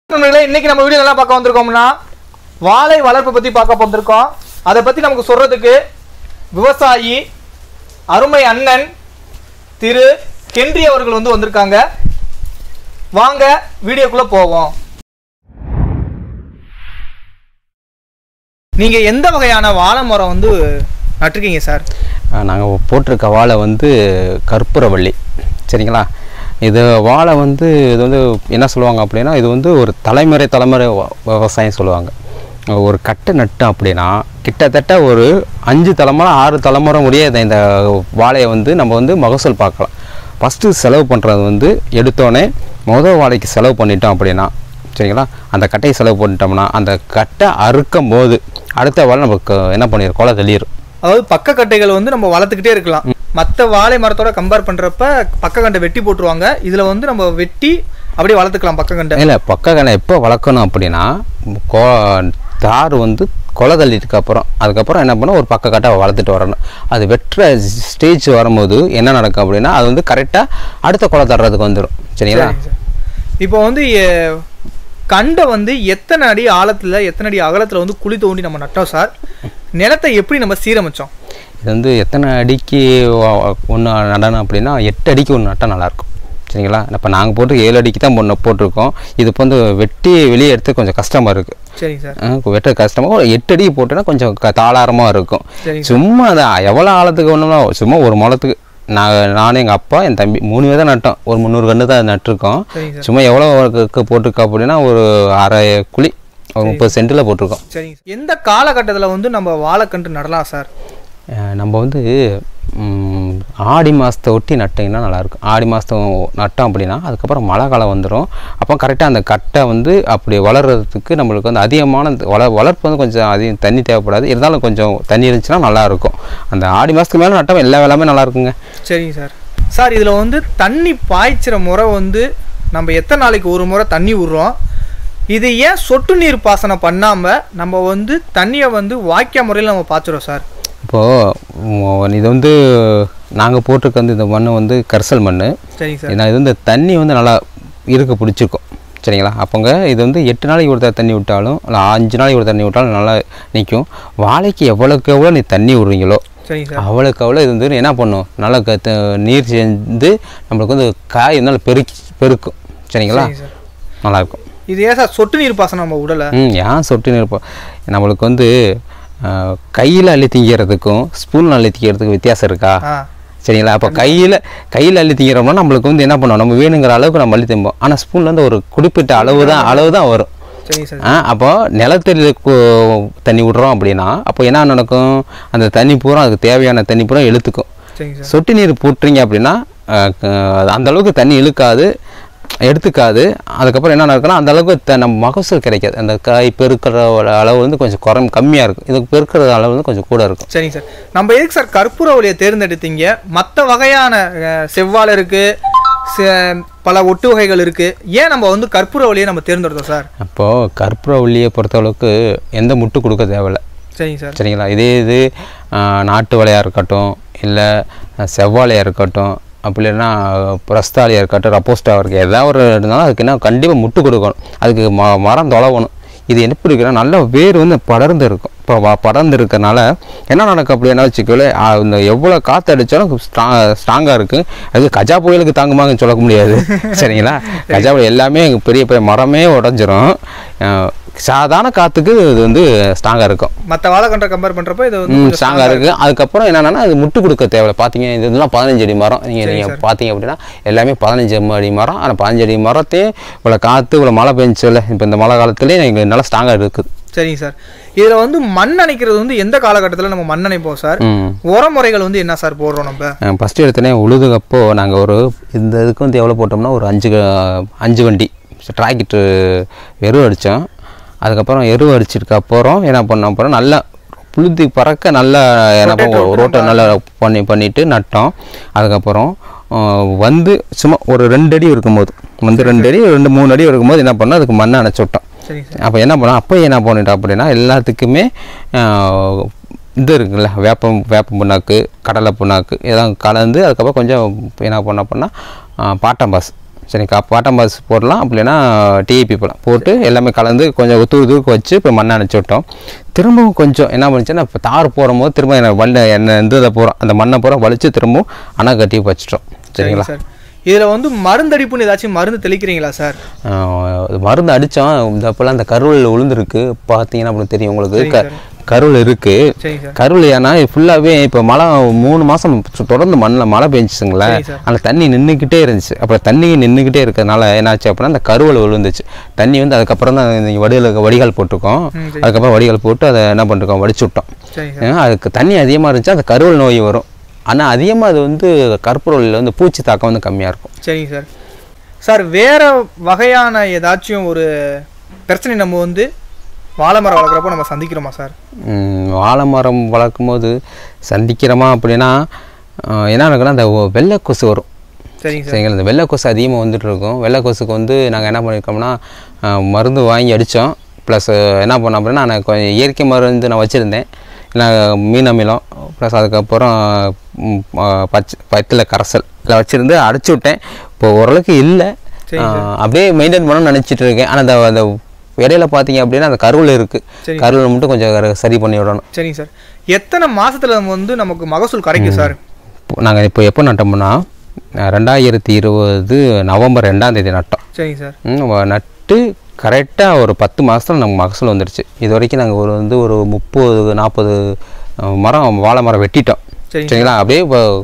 நண்பர்களே இன்னைக்கு நம்ம வீடியோ நல்லா பார்க்க வந்திருக்கோம்னா வாழை வளர்ப்பு பத்தி பார்க்க வந்திருக்கோம் அதை பத்தி நமக்கு சொல்றதுக்கு விவசாயி அருமை அண்ணன் திரு ஹென்றி அவர்கள் வந்து வந்திருக்காங்க வாங்க வீடியோக்குள்ள போவோம் நீங்க எந்த வகையான வாழை மரம் வந்து நட்டிருக்கீங்க சார் நாங்கள் போட்டிருக்க வாழை வந்து கற்பூரவள்ளி சரிங்களா இது வாழை வந்து இது வந்து என்ன சொல்லுவாங்க அப்படின்னா இது வந்து ஒரு தலைமுறை தலைமுறை வ- விவசாயம் சொல்லுவாங்க ஒரு கட்டு நட்டு அப்படின்னா கிட்டத்தட்ட ஒரு அஞ்சு தலைமுறை ஆறு தலைமுறை முடிய இந்த- இந்த வாழையை வந்து நம்ம வந்து மகசூல் பார்க்கலாம் ஃபஸ்ட்டு செலவு பண்ணுறது வந்து எடுத்தோடனே முதல் வாழைக்கு செலவு பண்ணிட்டோம் அப்படின்னா சரிங்களா அந்த கட்டையை செலவு பண்ணிட்டோம்னா அந்த கட்டை அறுக்கும் போது அடுத்த வாழை நமக்கு என்ன பண்ணிடும் கொலை தள்ளிடும் அதாவது பக்க கட்டைகள் வந்து நம்ம வளர்த்துக்கிட்டே இருக்கலாம் மற்ற வாழை மரத்தோட கம்பேர் பண்றப்ப பக்க கண்டை வெட்டி போட்டுருவாங்க இதுல வந்து நம்ம வெட்டி அப்படியே வளர்த்துக்கலாம் பக்க கண்டை இல்லை பக்க கணை எப்போ வளர்க்கணும் அப்படின்னா கோ தார் வந்து கொலை தள்ளிட்டுக்கு அப்புறம் அதுக்கப்புறம் என்ன பண்ணணும் ஒரு பக்க கட்டை வளர்த்துட்டு வரணும் அது வெட்டுற ஸ்டேஜ் வரும்போது என்ன நடக்கும் அப்படின்னா அது வந்து கரெக்டாக அடுத்த கொலை தர்றதுக்கு வந்துடும் சரிங்களா சரிங்க சார். இப்போ வந்து எ- கண்டை வந்து எத்தனை அடி ஆழத்துல எத்தனை அடி அகலத்துல வந்து குழி தோண்டி நம்ம நட்டோம் சார் நிலத்தை எப்படி நம்ம சீரமைச்சோம் இது வந்து எத்தனை அடிக்கு ஒன்று நடணும் அப்படின்னா எட்டு அடிக்கு ஒன்று நட்டால் நல்லாயிருக்கும் சரிங்களா இப்போ நாங்கள் போட்டு ஏழு அடிக்கு தான் பொண்ணு போட்டிருக்கோம் இது இப்போ வந்து வெட்டி வெளியே எடுத்து கொஞ்சம் கஷ்டமாக இருக்குது சரிங்க சார் வெட்ட கஷ்டமாக ஒரு எட்டு அடி போட்டோன்னா கொஞ்சம் க தாளாரமாக இருக்கும் சரிங்க சும்மா அதான் எவ்வளோ ஆழத்துக்கு ஒன்றும் சும்மா ஒரு முளத்துக்கு நான் நானும் எங்கள் அப்பா என் தம்பி மூணு பேர் தான் நட்டோம் ஒரு முந்நூறு கன்று தான் நட்டிருக்கோம் சரிங்க சார் சும்மா எவ்வளோ போட்டிருக்கோம் அப்படின்னா ஒரு அரை குழி ஒரு முப்பது சென்டில் போட்டிருக்கோம் சரிங்க சார். எந்த காலகட்டத்துல வந்து நம்ம வாழைக்கன்று நடலாம் சார் அஹ் நம்ம வந்து ம், ஆடி மாதத்தை ஒட்டி நட்டிங்கன்னா நல்லாயிருக்கும் ஆடி மாதம் நட்டோம் அப்படின்னா அதுக்கப்புறம் மழை காலம் வந்துடும் அப்போ கரெக்டாக அந்த கட்டை வந்து அப்படி வளர்கிறதுக்கு நம்மளுக்கு வந்து அதிகமான இந்த வள வளர்ப்பு வந்து கொஞ்சம் அதிகம் தண்ணி தேவைப்படாது இருந்தாலும் கொஞ்சம் தண்ணி இருந்துச்சுன்னா நல்லாயிருக்கும் அந்த ஆடி மாதத்துக்கு மேலே நட்டோம் எல்லா வேலையுமே நல்லா இருக்குங்க சரிங்க சார் சார் இதுல வந்து தண்ணி பாய்ச்சுற முறை வந்து நம்ம எத்தனை நாளைக்கு ஒரு முறை தண்ணி விடுறோம் இது ஏன் சொட்டு நீர் பாசனம் பண்ணாம நம்ம வந்து தண்ணியை வந்து வாய்க்கா முறையில் நம்ம பாய்ச்சுறோம் சார் இப்போது இது வந்து நாங்கள் போட்டிருக்க வந்து இந்த மண் வந்து கரிசல் மண் சரிங்க சார் ஏன்னா இது வந்து தண்ணி வந்து நல்லா இருக்க பிடிச்சிருக்கும் சரிங்களா அப்போங்க இது வந்து எட்டு நாளைக்கு ஒரு தடவை தண்ணி விட்டாலும் இல்லை அஞ்சு நாளைக்கு ஒரு தண்ணி விட்டாலும் நல்லா நிற்கும் வாழைக்கு எவ்வளோக்கு எவ்வளோ நீ தண்ணி விடுறீங்களோ சரிங்க சார் அவ்வளோக்கு அவ்வளோ இது வந்து என்ன பண்ணும் நல்லா க- த- நீர் சேர்ந்து நம்மளுக்கு வந்து காய் நல்லா பெருக்கி பெருக்கும் சரிங்களா சரிங்க சார் நல்லாயிருக்கும் இது ஏன் சார் சொட்டு நீர் பாசனம் நம்ம விடல ம் ஏன் சொட்டு இருப்போம் நம்மளுக்கு வந்து கையில் அள்ளி திங்கிறதுக்கும் ஸ்பூன் அள்ளி திங்கிறதுக்கும் வித்தியாசம் இருக்கா ஆ சரிங்களா அப்போ கையில் கையில் அள்ளி திங்கிறோம்னா நம்மளுக்கு வந்து என்ன பண்ணுவோம் நம்ம வேணுங்கிற அளவுக்கு நம்ம அள்ளி திம்போம் ஆனால் ஸ்பூன்ல இருந்து ஒரு குறிப்பிட்ட அளவு தான் அளவு தான் வரும் சரிங்க சார் ஆ அப்போ நிலத்தடி கு- தண்ணி விடுறோம் அப்படின்னா அப்போ என்ன நடக்கும் அந்த தண்ணி பூரா அதுக்கு தேவையான தண்ணி பூரா இழுத்துக்கும் சரிங்க சார் சொட்டு நீர் போட்டுறீங்க அப்படின்னா அஹ், க- அந்த அளவுக்கு தண்ணி இழுக்காது எடுத்துக்காது அதுக்கப்புறம் என்ன நடக்குன்னா அந்த அளவுக்கு த- நம்ம மகசூல் கிடைக்காது அந்த காய் பெருக்கிற அளவு வந்து கொஞ்சம் குறம் கம்மியாக இருக்கும் இதுக்கு பெருக்கிற அளவு வந்து கொஞ்சம் கூட இருக்கும் சரிங்க சார் நம்ம எதுக்கு சார் கற்பூர ஒளியை தேர்ந்தெடுத்தீங்க மற்ற வகையான அஹ், செவ்வாழை இருக்கு செ- பல ஒட்டு வகைகள் இருக்கு ஏன் நம்ம வந்து கற்பூர ஒளியை நம்ம தேர்ந்தெடுத்தோம் சார் அப்போது கற்பூர உள்ளியை பொறுத்தளவுக்கு எந்த முட்டு கொடுக்க தேவையில்ல சரிங்க சார் சரிங்களா இதே இது ஆ, நாட்டு வலையாக இருக்கட்டும் இல்லை செவ்வாழையாக இருக்கட்டும் அப்படி இல்லைன்னா பிரஸ்தாலியாக இருக்கட்டும் ரப்போஸ்டாக இருக்குது ஏதாவது ஒரு இருந்தாலும் அதுக்கு என்ன கண்டிப்பாக முட்டு கொடுக்கணும் அதுக்கு ம மரம் தொலைவணும் இது எப்படி இருக்குன்னா நல்ல வேர் வந்து படர்ந்து இருக்கும் இப்போ வ- படர்ந்து இருக்கறனால என்ன நடக்கும் அப்படின்னா வச்சுக்கோலே இந்த எவ்வளோ காற்று அடித்தாலும் ஸ்ட்ரா ஸ்ட்ராங்காக இருக்குது அது கஜா புயலுக்கு தாங்குமாங்கன்னு சொல்ல முடியாது சரிங்களா கஜா புயல் எல்லாமே பெரிய பெரிய மரமே உடஞ்சிரும் அஹ், சாதாரண காற்றுக்கு இது வந்து ஸ்ட்ராங்காக இருக்கும் மற்ற வாழைக்கன்றை கம்பேர் பண்றப்ப இது வந்து ம் கொஞ்சம் ஸ்ட்ராங்காக இருக்குது அதுக்கப்புறம் என்னென்னா அது முட்டு கொடுக்க தேவையில்ல பார்த்தீங்க இது இதெல்லாம் பதினஞ்சு அடி மரம் நீங்கள் நீங்கள் பார்த்தீங்க அப்படின்னா எல்லாமே பதினஞ்சு அடி மரம் ஆனால் பதினஞ்சு அடி மரத்தையும் இவ்வளோ காற்று இவ்வளோ மழை பெஞ்சுல இப்போ இந்த மழை காலத்துலேயே எங்களுக்கு நல்லா ஸ்ட்ராங்காக இருக்குது சரிங்க சார் இதுல வந்து மண் அணைக்கிறது வந்து எந்த காலகட்டத்தில் நம்ம மண் அணைப்போம் சார் ம் உரமுறைகள் வந்து என்ன சார் போடுறோம் நம்ம ஃபஸ்ட்டு எடுத்தோடனே உழுதுகப்போ நாங்கள் ஒரு இந்த இதுக்கு வந்து எவ்வளோ போட்டோம்னா ஒரு அஞ்சு க- அஞ்சு வண்டி டிராக்டர் எரு அடித்தோம் அதுக்கப்புறம் எரு அடிச்சதுக்கு அப்புறம் என்ன பண்ணோம் அப்புறம் நல்லா புழுதி பறக்க நல்லா என்ன பண்ணுவோம் ரோட்டை நல்லா பண்ணி பண்ணிட்டு நட்டோம் அதுக்கப்புறம் ஆஹ், வந்து சும்மா ஒரு ரெண்டு அடி இருக்கும்போது வந்து ரெண்டு அடி ரெண்டு மூணு அடி இருக்கும்போது என்ன பண்ணோம் அதுக்கு மண்ணை அணைச்சி விட்டோம் சரிங்க சார் அப்போ என்ன பண்ணோம் அப்போ என்ன பண்ணிட்டோம் அப்படின்னா எல்லாத்துக்குமே ஆஹ், இது இருக்குல்ல வேப்பம் வேப்ப புண்ணாக்கு கடலை புண்ணாக்கு இதெல்லாம் கலந்து அதுக்கப்புறம் கொஞ்சம் என்ன பண்ணோம் அப்படின்னா பாட்டம் பாஸ் சரி கா பாட்டம்பாஸ் போடலாம் அப்படி இல்லைன்னா டிஏபி போடலாம் போட்டு எல்லாமே கலந்து கொஞ்சம் தூர் தூருக்கு வச்சு இப்போ மண்ணை அணைச்சி விட்டோம் திரும்பவும் கொஞ்சம் என்ன பண்ணுச்சுன்னா இப்போ தார் போடும்போது திரும்ப என்ன வல்ல என்ன இந்த இதை போகிறோம் அந்த மண்ணை பூரா வலிச்சு திரும்பவும் அணை கட்டி வச்சிட்டோம் சரிங்களா சார் இதுல வந்து மருந்தடிப்புன்னு ஏதாச்சும் மருந்து தெளிக்கிறீங்களா சார் ஆஹ் மருந்து அடித்தோம் இந்த அப்போல்லாம் அந்த கருவில் விழுந்துருக்கு பார்த்தீங்கன்னா அப்படி தெரியும் உங்களுக்கு க சரிங்க கருவில் இருக்குது சரிங்க சார் கருவில் ஏன்னா ஃபுல்லாகவே இப்போ மழை மூணு மாதம் தொடர்ந்து மண்ணில் மழை பெஞ்சிச்சுங்களேன் சரி சார். அந்த தண்ணி நின்றுக்கிட்டே இருந்துச்சு அப்புறம் தண்ணி நின்றுக்கிட்டே இருக்கிறதுனால என்னாச்சு அப்படின்னா அந்த கருவில் விழுந்துச்சு தண்ணி வந்து அதுக்கப்புறம் தான் இந்த வடிகள் வடிகால் போட்டிருக்கோம் ம், சரி. அதுக்கப்புறம் வடிகால் போட்டு அதை என்ன பண்ணிருக்கோம் வடிச்சு விட்டோம் சரிங்க சார் ஏன்னா அதுக்கு தண்ணி அதிகமாக இருந்துச்சு அந்த கருவல் நோய் வரும் ஆனால் அதிகமாக அது வந்து கற்பூரவல்லியில் வந்து பூச்சி தாக்கம் வந்து கம்மியாக இருக்கும் சரிங்க சார் சார் வேற வகையான ஏதாச்சும் ஒரு பிரச்சனை நம்ம வந்து வாழை மரம் வளர்க்குறப்போ நம்ம சந்திக்கிறோமா சார் ம், வாழை மரம் வளர்க்கும் போது சந்திக்கிறோமா அப்படின்னா ஆஹ், என்ன இருக்குன்னா அந்த ஒ- வெள்ளை கொசு வரும் சரிங்க சார் சரிங்களா இந்த வெள்ளை கொசு அதிகமாக வந்துட்டு இருக்கும் வெள்ளை கொசுக்கு வந்து நாங்கள் என்ன பண்ணியிருக்கோம்னா ஆஹ், மருந்து வாங்கி அடித்தோம் ப்ளஸ் என்ன பண்ணோம் அப்படின்னா நான் கொஞ்சம் இயற்கை மருந்து நான் வச்சுருந்தேன் நான் மீன் அமிலம் ப்ளஸ் அதுக்கப்புறம் ம், ஆஹ், பச்சை பத்தில் கரைசல் இதில் வச்சுருந்து அடிச்சு விட்டேன் இப்போ ஓரளவுக்கு இல்லை சரிங்க ஆஹ், அப்படியே மெயின்டைன் பண்ணணும்னு நினச்சிட்டு இருக்கேன் ஆனால் அந்த அந்த இடையில பார்த்தீங்க அப்படின்னா அந்த கருவில் இருக்குது சரிங்க. கருவில் மட்டும் கொஞ்சம் சரி பண்ணி விடணும் சரிங்க சார் எத்தனை மாசத்துல நம்ம வந்து நமக்கு மகசூல் கிடைக்கும் சார் நாங்கள் இப்போ எப்போ நட்டோம்னா அஹ், ரெண்டாயிரத்தி இருபது நவம்பர் ரெண்டாம் தேதி நட்டோம் சரிங்க சார் ம், வ- நட்டு கரெக்டாக ஒரு பத்து மாதத்துல நமக்கு மகசூல் வந்துருச்சு இது வரைக்கும் நாங்கள் ஒரு வந்து ஒரு முப்பது நாற்பது மரம் வாழை மரம் வெட்டிட்டோம் சரிங்க சரிங்களா அப்படியே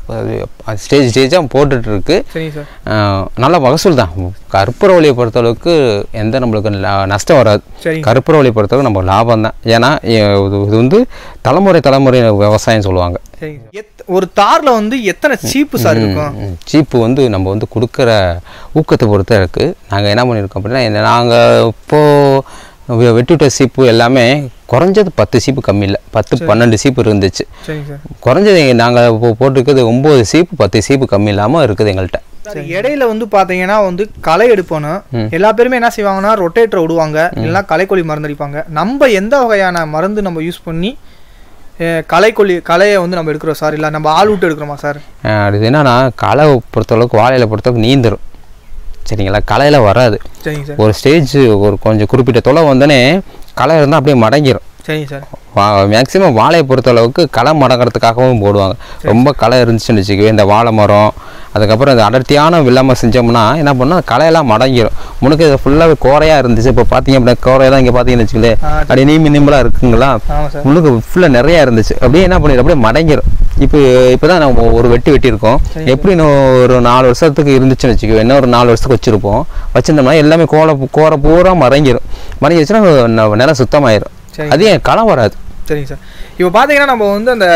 ஸ்டேஜ் ஸ்டேஜாக போட்டுட்டு இருக்கு சரிங்க சார் அஹ், நல்ல மகசூல் தான் கற்பூரவழியை பொறுத்தளவுக்கு எந்த நம்மளுக்கு ல- நஷ்டம் வராது சரிங்க கற்பூரவழியை பொறுத்தளவுக்கு நம்ம லாபம் தான் ஏன்னா எ- இது இது வந்து தலைமுறை தலைமுறை விவசாயம் சொல்லுவாங்க சரிங்க சார் எத் ஒரு தார்ல வந்து எத்தனை சீப்பு சார் இருக்கும் ம், சீப்பு வந்து நம்ம வந்து கொடுக்குற ஊக்கத்தை பொறுத்து இருக்குது நாங்கள் என்ன பண்ணியிருக்கோம் அப்படின்னா நாங்கள் இப்போது வெட்டிவிட்ட சீப்பு எல்லாமே குறைஞ்சது பத்து சீப்பு கம்மி இல்லை பத்து பன்னெண்டு சீப்பு இருந்துச்சு சரிங்க சார் குறைஞ்சது நாங்கள் இப்போ போட்டிருக்கிறது ஒம்பது சீப்பு பத்து சீப்பு கம்மி இல்லாமல் இருக்குது எங்கள்கிட்ட சார் இடையில வந்து பாத்தீங்கன்னா வந்து களை எடுப்பணும் எல்லா பேருமே என்ன செய்வாங்கன்னா ரொட்டேட்டர் விடுவாங்க இல்லைன்னா களைக்கொல்லி மருந்து அடிப்பாங்க நம்ம எந்த வகையான மருந்து நம்ம யூஸ் பண்ணி அஹ், களைக்கொல்லி களையை வந்து நம்ம எடுக்கிறோம் சார் இல்லை நம்ம ஆள் விட்டு எடுக்கிறோமா சார் அஹ் அது என்னன்னா களை பொறுத்தளவுக்கு வாழையில பொறுத்தளவுக்கு நீந்துரும் சரிங்களா களையில வராது சரிங்க சார் ஒரு ஸ்டேஜ் ஒரு கொஞ்சம் குறிப்பிட்ட தொலை வந்தோடனே களை இருந்தால் அப்படியே மடங்கிரும் சரிங்க சார் வா மேக்ஸிமம் வாழையை பொறுத்த அளவுக்கு களை மடங்கிறதுக்காகவும் போடுவாங்க ரொம்ப களை இருந்துச்சுன்னு வச்சுக்கவே இந்த வாழை மரம் அதுக்கப்புறம் இந்த அடர்த்தியான வில்லாமல் செஞ்சோம்னா என்ன பண்ணால் களையெல்லாம் மடங்கிரும் முனுக்கு இது ஃபுல்லாகவே கோரையாக இருந்துச்சு இப்போ பார்த்தீங்க அப்படின்னா கோரையெல்லாம் இங்கே பார்த்தீங்கன்னு வச்சுக்கலே ஆ, அப்படியே நீமி நிம்பலாக இருக்குங்களா ஆமாம் சார் முழுக்க ஃபுல்லாக நிறையா இருந்துச்சு அப்படியே என்ன பண்ணிடும் அப்படியே மடங்கிரும் இப்போ இப்போ தான் நம்ம ஒரு வெட்டி வெட்டியிருக்கோம் எப்படி இன்னும் ஒரு நாலு வருஷத்துக்கு இருந்துச்சுன்னு வச்சுக்கோ இன்னும் ஒரு நாலு வருஷத்துக்கு வச்சுருப்போம் வச்சிருந்தோம்னா எல்லாமே கோலை கோரை பூரா மடங்கிரும் மடங்கிருச்சுன்னா ந- நிலம் சுத்தமாயிரும் சரி. அது ஏன் களை வராது சரிங்க சார் இப்போ பார்த்தீங்கன்னா நம்ம வந்து அந்த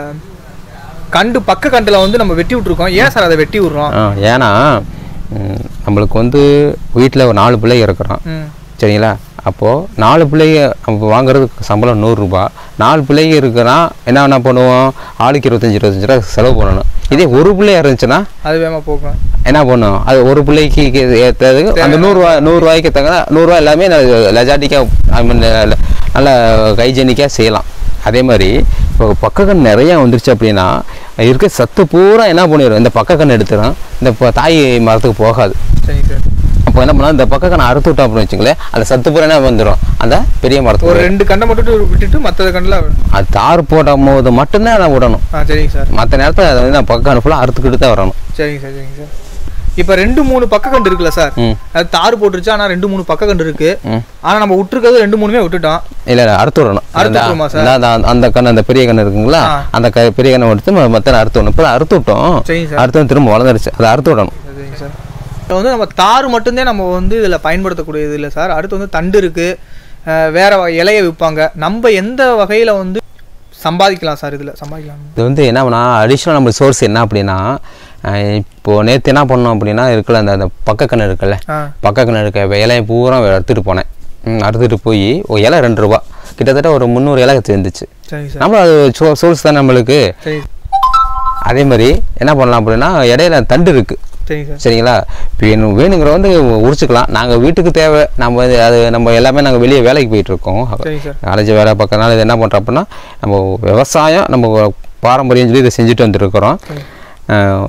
கண்டு பக்க கண்டில் வந்து நம்ம வெட்டி விட்ருக்கோம் ஏன் சார் அதை வெட்டி விட்றோம் ஆ, ஏன்னா ம், நம்மளுக்கு வந்து வீட்டில் ஒரு நாலு பிள்ளைங்க இருக்கிறோம் ம் சரிங்களா அப்போது நாலு பிள்ளைங்க நம்ம வாங்குறதுக்கு சம்பளம் நூறுரூபா நாலு பிள்ளைங்க இருக்குன்னா என்ன என்ன பண்ணுவோம் ஆளுக்கு இருபத்தஞ்சி இருபத்தஞ்சி ரூபா செலவு பண்ணணும் இதே ஒரு பிள்ளையா இருந்துச்சுன்னா அது வேகமாக போகும் என்ன பண்ணும் அது ஒரு பிள்ளைக்கு ஏற்றதுக்கு அந்த நூறுரூவா நூறுரூவாய்க்கு தங்க நூறுரூவா எல்லாமே லஜாட்டிக்காக ஐ மீன் நல்ல ஹைஜெனிக்காக செய்யலாம் அதே மாதிரி இப்போ பக்கக்கண் நிறையா வந்துருச்சு அப்படின்னா இருக்க சத்து பூரா என்ன பண்ணிடும் இந்த பக்கக்கண் எடுத்துரும் இந்த ப- தாய் மரத்துக்கு போகாது சரிங்க சார் அப்போ என்ன பண்ணலாம் இந்த பக்கக்கண் அறுத்து விட்டோம் அப்படின்னு வச்சுங்களேன் அந்த சத்து பூரா என்ன வந்துடும் அந்த பெரிய ஒரு மரத்துக்கு ரெண்டு கண்டை மட்டும் விட்டுட்டு மற்றது கண்டில் அது தார் போடும் போது மட்டும்தான் அதை விடணும் ஆ சரிங்க சார் மற்ற நேரத்தில் அதை வந்து நான் பக்கக்கண் ஃபுல்லாக அறுத்துக்கிட்டு தான் வரணும் சரிங்க சார் சரிங்க சார் இப்போ ரெண்டு மூணு பக்க கண்டு இருக்குல்ல சார் ம் அது தாறு போட்டுருச்சு ஆனால் ரெண்டு மூணு பக்க கண்டு இருக்கு ம் ஆனால் நம்ம விட்டுருக்கிறது ரெண்டு மூணுமே விட்டுட்டோம் இல்லை இல்லை அறுத்து விடணும் அறுத்து அந்த- விட்டுருமா சார்? இந்த- அந்த- அந்த கண்ணு அந்த பெரிய கண்ணு இருக்குங்களா ஆ. அந்த க பெரிய கண்ணை எடுத்து ம- மத்த அறுத்து விடணும் இப்போ அறுத்து விட்டோம் சரிங்க சார் அறுத்து வந்து திரும்ப வளர்ந்துருச்சு அதை அறுத்து விடணும் சரிங்க சார் இப்போ வந்து நம்ம தாறு மட்டும்தான் நம்ம வந்து இதில் பயன்படுத்தக்கூடியது இல்லை சார் அடுத்து வந்து தண்டு இருக்கு அஹ் வேற வகை இலையை விற்பாங்க நம்ம எந்த வகையில் வந்து சம்பாதிக்கலாம் சார் இதில் சம்பாதிக்கலாம் இது வந்து என்ன பண்ணா அடிஷ்னல் நம்ம சோர்ஸ் என்ன அப்படின்னா அஹ் இப்போ நேற்று என்ன பண்ணோம் அப்படின்னா இருக்குல்ல அந்த அந்த பக்கக்கண்ணு இருக்குல்ல ஆ பக்கக்கண்ணு இருக்க இலையை பூரா அறுத்துட்டு போனேன் ம், அறுத்துட்டு போய் ஒரு இலை ரெண்டு ரூபா கிட்டத்தட்ட ஒரு முந்நூறு இலை சேர்ந்துச்சு சரிங்க சார் நம்ம அது சோ சோர்ஸ் தான் நம்மளுக்கு சரி அதே மாதிரி என்ன பண்ணலாம் அப்படின்னா இடையில தண்டு இருக்குது சரிங்க சார் சரிங்களா வேணும் வேணுங்கிற வந்து உரிச்சுக்கலாம் நாங்கள் வீட்டுக்கு தேவை நம்ம வந்து அது நம்ம எல்லாமே நாங்கள் வெளியே வேலைக்கு போயிட்டு இருக்கோம் சரிங்க சார் காலேஜ் வேலை பார்க்கறதுனால இது என்ன பண்ணுறோம் அப்படின்னா நம்ம விவசாயம் நம்ம பாரம்பரியம் சொல்லி இதை செஞ்சுட்டு வந்துருக்கிறோம் சரி. அஹ்,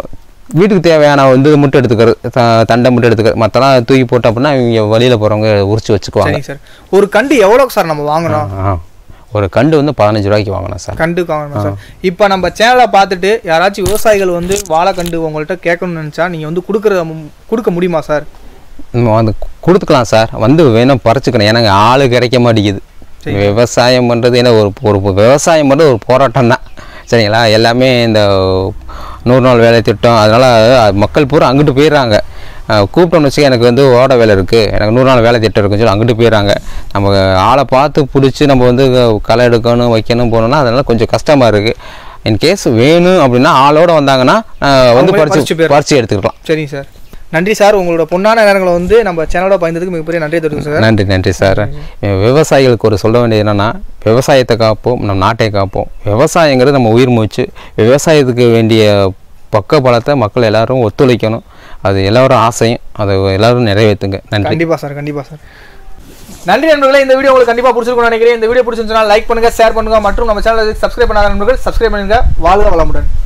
வீட்டுக்கு தேவையான வந்து இது மட்டும் எடுத்துக்கிறது த- தண்டை மட்டும் எடுத்துக்கிறது மற்றலாம் தூக்கி போட்டோம் அப்படின்னா இவங்க வழியில் போகிறவங்க உரிச்சு வச்சுக்குவாங்க சரிங்க சார் ஒரு கண்டு எவ்வளோக்கு சார் நம்ம வாங்கணும் ஆ ஒரு கண்டு வந்து பதினஞ்சு ரூபாய்க்கு வாங்கினேன் சார் கண்டு வாங்கணும் சார் இப்போ நம்ம சேனலை பார்த்துட்டு யாராச்சும் விவசாயிகள் வந்து வாழைக்கண்டு உங்கள்கிட்ட கேட்கணும்னு நினச்சா நீங்கள் வந்து கொடுக்குற கொடுக்க முடியுமா சார் நம்ம வந்து கு- கொடுத்துக்கலாம் சார் வந்து வேணும் பறிச்சுக்கணும் எனக்கு ஆள் கிடைக்க மாட்டேங்குது விவசாயம் பண்ணுறது என்ன ஒரு ஒரு விவசாயம் பண்ணுறது ஒரு போராட்டம் தான் சரிங்களா எல்லாமே இந்த நூறு நாள் வேலை திட்டம் அதனால் மக்கள் பூரா அங்கிட்டு போயிடுறாங்க அஹ் கூப்பிட்டோன்னு வச்சுக்க எனக்கு வந்து ஓட வேலை இருக்குது எனக்கு நூறு நாள் வேலை திட்டம் இருக்குன்னு சொல்லி அங்கிட்டு போயிடுறாங்க நம்ம ஆளை பார்த்து பிடிச்சி நம்ம வந்து களை எடுக்கணும் வைக்கணும் போகணுன்னா அதனால் கொஞ்சம் கஷ்டமாக இருக்குது இன் கேஸ் வேணும் அப்படின்னா ஆளோட வந்தாங்கன்னா அஹ் வந்து அவங்களே பறிச்சு பறிச்சு போயிடலாம். பறிச்சு எடுத்துக்கலாம் சரிங்க சார் நன்றி சார் உங்களோட பொன்னான நேரங்களை வந்து நம்ம சேனலோட பயந்ததுக்கு மிகப்பெரிய நன்றி தெரிவிக்கும் சார் நன்றி நன்றி சார் விவசாயிகளுக்கு ஒரு சொல்ல வேண்டியது என்னன்னா விவசாயத்தை காப்போம் நம் நாட்டை காப்போம் விவசாயங்கிறது நம்ம உயிர் மூச்சு விவசாயத்துக்கு வேண்டிய பக்க பலத்தை மக்கள் எல்லாரும் ஒத்துழைக்கணும் அது எல்லாரும் ஆசையும் அதை எல்லாரும் நிறைவேற்றுங்க நன்றி கண்டிப்பா சார் கண்டிப்பா சார் நன்றி நண்பர்களே இந்த வீடியோ உங்களுக்கு கண்டிப்பா பிடிச்சிருக்கும்னு நினைக்கிறேன் இந்த வீடியோ பிடிச்சிருந்துச்சுன்னா லைக் பண்ணுங்க ஷேர் பண்ணுங்க மற்றும் நம்ம சேனலை சப்ஸ்கிரைப் பண்ணாத நண்பர்கள் சப்ஸ்கிரைப் பண்ணுங்க வாழ்க வளமுடன்